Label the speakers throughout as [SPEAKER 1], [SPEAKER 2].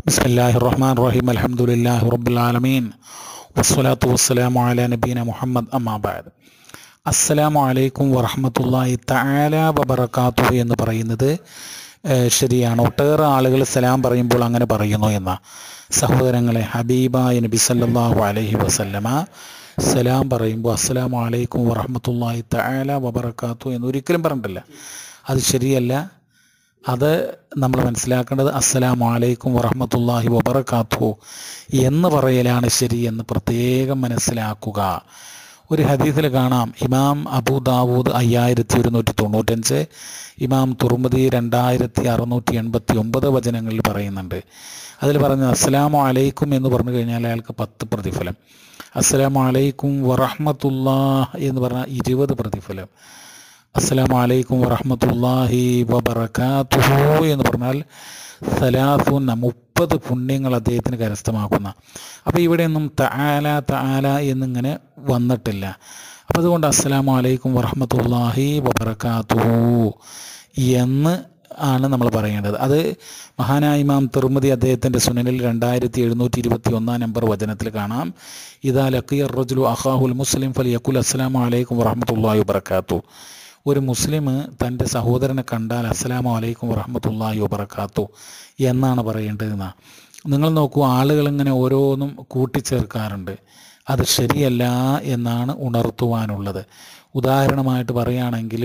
[SPEAKER 1] بسم الله الرحمن الرحيم الحمد لله رب العالمين والصلاة والسلام على نبينا محمد أما بعد അസ്സലാമു അലൈക്കും വറഹമത്തല്ലാഹി തആല വബറകാത്തു എന്ന് പറയുന്നത് ഏഹ്, ശരിയാണ് ഒട്ടേറെ ആളുകൾ സലാം പറയുമ്പോൾ അങ്ങനെ പറയുന്നു എന്ന സഹോദരങ്ങളെ ഹബീബായ നബി സല്ലല്ലാഹു അലൈഹി വസല്ലമ സലാം പറയുമ്പോൾ അസ്സലാമു അലൈക്കും വറഹമത്തല്ലാഹി തആല വബറകാത്തു എന്ന് ഒരിക്കലും പറഞ്ഞിട്ടില്ല അത് ശരിയല്ല അത് നമ്മൾ മനസ്സിലാക്കേണ്ടത് അസ്സലാമു അലൈക്കും വറഹമത്തല്ലാഹി വബറകാത്തു എന്ന് പറയലാണ് ശരി എന്ന് പ്രത്യേകം മനസ്സിലാക്കുക ഒരു ഹദീസിൽ കാണാം ഇമാം അബൂ ദാവൂദ് അയ്യായിരത്തി ഒരുന്നൂറ്റി തൊണ്ണൂറ്റഞ്ച് ഇമാം തുർമുദി രണ്ടായിരത്തി അറുന്നൂറ്റി എൺപത്തി ഒമ്പത് വചനങ്ങളിൽ പറയുന്നുണ്ട് അതിൽ പറഞ്ഞ അസ്സലാമു അലൈക്കും എന്ന് പറഞ്ഞു കഴിഞ്ഞാൽ അയാൾക്ക് പത്ത് പ്രതിഫലം അസ്സലാമു അലൈക്കും വറഹ്മത്തുള്ളാ എന്ന് പറഞ്ഞാൽ ഇരുപത് പ്രതിഫലം അസ്സലാമു അലൈക്കും വറഹ്മത്തുള്ളാഹി വബറകാതുഹു എന്ന് പറഞ്ഞാൽ സലാസുന്ന മുപ്പത് പുണ്യങ്ങൾ അദ്ദേഹത്തിന് കരസ്ഥമാക്കുന്ന അപ്പോൾ ഇവിടെയൊന്നും തആല തആല എന്നിങ്ങനെ വന്നിട്ടില്ല അപ്പോൾ അതുകൊണ്ട് അസ്സലാമു അലൈക്കും വറഹ്മത്തുള്ളാഹി വബറകാതുഹു എന്ന് ആണ് നമ്മൾ പറയേണ്ടത് അത് മഹാനായ ഇമാം തിർമതി അദ്ദേഹത്തിൻ്റെ സുനനിൽ രണ്ടായിരത്തി എഴുന്നൂറ്റി ഇരുപത്തി ഒന്നാം നമ്പർ വചനത്തിൽ കാണാം ഇതാ ലക്കിയർ റജുലു അഹാഹുൽ മുസ്ലിം ഫൽ യക്കുൽ അസ്സലാമു അലൈക്കും വറഹ്മത്തുള്ളാഹി വബറകാതുഹു ഒരു മുസ്ലിം തൻ്റെ സഹോദരനെ കണ്ടാൽ അസ്സലാമു അലൈക്കും വറഹ്മത്തുള്ളാഹി വബറകാത്തു എന്നാണ് പറയേണ്ടതെന്ന് നിങ്ങൾ നോക്കൂ ആളുകൾ ഇങ്ങനെ ഓരോന്നും കൂട്ടിച്ചേർക്കാറുണ്ട് അത് ശരിയല്ല എന്നാണ് ഉണർത്തുവാനുള്ളത് ഉദാഹരണമായിട്ട് പറയുകയാണെങ്കിൽ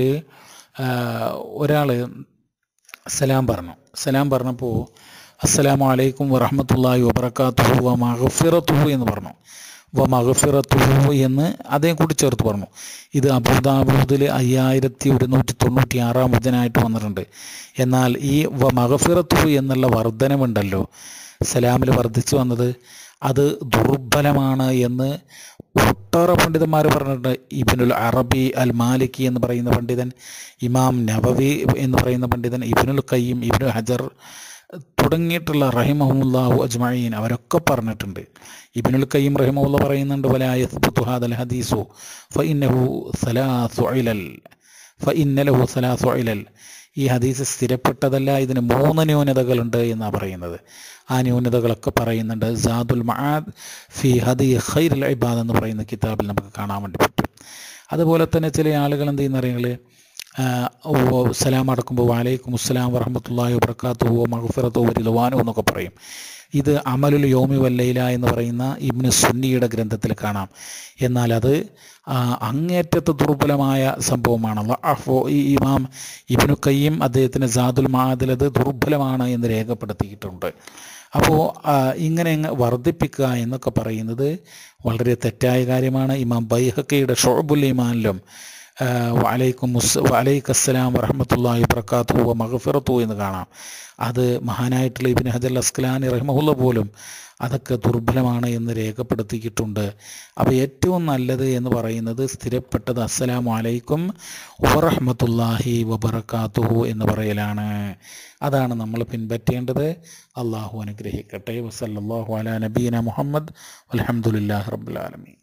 [SPEAKER 1] ഒരാൾ സലാം പറഞ്ഞു സലാം പറഞ്ഞപ്പോൾ അസ്സലാമു അലൈക്കും വറഹ്മത്തുള്ളാഹി വബറകാതുഹു വ മഗ്ഫിറത്തുഹു എന്ന് പറഞ്ഞു വ മഗ്ഫിറത്തുഹു എന്ന് അതേ കൂടി ചേർത്ത് പറഞ്ഞു ഇത് അബൂദാബൂദിൽ അയ്യായിരത്തി ഒരുന്നൂറ്റി തൊണ്ണൂറ്റി ആറാം വചനമായിട്ട് വന്നിട്ടുണ്ട് എന്നാൽ ഈ വ മഗ്ഫിറത്തുഹു എന്നുള്ള വർധനമുണ്ടല്ലോ സലാമിൽ വർദ്ധിച്ചു വന്നത് അത് ദുർബലമാണ് എന്ന് ഒട്ടേറെ പണ്ഡിതന്മാർ പറഞ്ഞിട്ടുണ്ട് ഇബിനുൽ അറബി അൽ മാലിക്കി എന്ന് പറയുന്ന പണ്ഡിതൻ ഇമാം നബവി എന്ന് പറയുന്ന പണ്ഡിതൻ ഇബിനുൽ കയ്യം ഇബിനു ഹജർ തുടങ്ങിയിട്ടുള്ള റഹിമഹുല്ലാഹു അജ്മഈൻ അവരൊക്കെ പറഞ്ഞിട്ടുണ്ട് ഇബിനുൽ കയ്യം റഹിമഹുല്ല പറയുന്നുണ്ട് വലായ ഹാദൽ ഹദീസു ഫ ഇന്നഹു സലാസു ഇലൽ ഫ ഇന്നലഹു സലാസു ഇലൽ ഈ ഹദീസ് സ്ഥിരപ്പെട്ടതല്ല ഇതിന് മൂന്ന് ന്യൂനതകളുണ്ട് എന്നാണ് പറയുന്നത് ആ ന്യൂനതകളൊക്കെ പറയുന്നുണ്ട് സാദുൽ മഹാദ് ഫി ഹദി ഖൈറുൽ ഇബാദ് എന്ന് പറയുന്ന കിതാബിൽ നമുക്ക് കാണാൻ വേണ്ടി പറ്റും അതുപോലെ തന്നെ ചില ആളുകൾ എന്ത് ചെയ്യുന്ന അറിയങ്ങൾ സലാം അടക്കുമ്പോൾ വാലൈക്കും അസ്സലാം വറഹമത്തല്ലാഹി വബർക്കാത്തു മഹഫിറത്തോ വരിലുവാനോ എന്നൊക്കെ പറയും ഇത് അമലുൽ യോമി വല്ലയില എന്ന് പറയുന്ന ഇബ്നു സുന്നിയുടെ ഗ്രന്ഥത്തിൽ കാണാം എന്നാൽ അത് ആ, അങ്ങേറ്റത്തെ ദുർബലമായ സംഭവമാണ് ലഅഫോ ഈ ഇമാം ഇബ്നു കയ്യം അദ്ദേഹത്തിന് സാദുൽ മാദിൽ അത് ദുർബലമാണ് എന്ന് രേഖപ്പെടുത്തിയിട്ടുണ്ട് അപ്പോൾ ഇങ്ങനെ അങ്ങ് വർദ്ധിപ്പിക്കുക എന്നൊക്കെ പറയുന്നത് വളരെ തെറ്റായ കാര്യമാണ് ഇമാം ബൈഹക്കയുടെ ഷോബുൽ ഇമാനിലും വലൈക്കും മുസ് വലൈക്ക് അസ്സലാം വറഹമത്തല്ലാഹി വബർക്കാത്തു വ മഗ്ഫിറത്തു എന്ന് കാണാം അത് മഹാനായിട്ടുള്ള ഇബിൻ ഹജൽ അസ്കലാനി റഹ്മഹുല്ല പോലും അതൊക്കെ ദുർബലമാണ് എന്ന് രേഖപ്പെടുത്തിയിട്ടുണ്ട് അപ്പോൾ ഏറ്റവും നല്ലത് എന്ന് പറയുന്നത് സ്ഥിരപ്പെട്ടത് അസ്സലാമു അലൈക്കും വറഹമത്തല്ലാഹി വബർക്കാത്തുഹു എന്ന് പറയലാണ് അതാണ് നമ്മൾ പിൻപറ്റേണ്ടത് അള്ളാഹു അനുഗ്രഹിക്കട്ടെ വസല്ലാഹു അല നബീന മുഹമ്മദ് അലഹമുല്ലാ റബ്ബുലാലമീൻ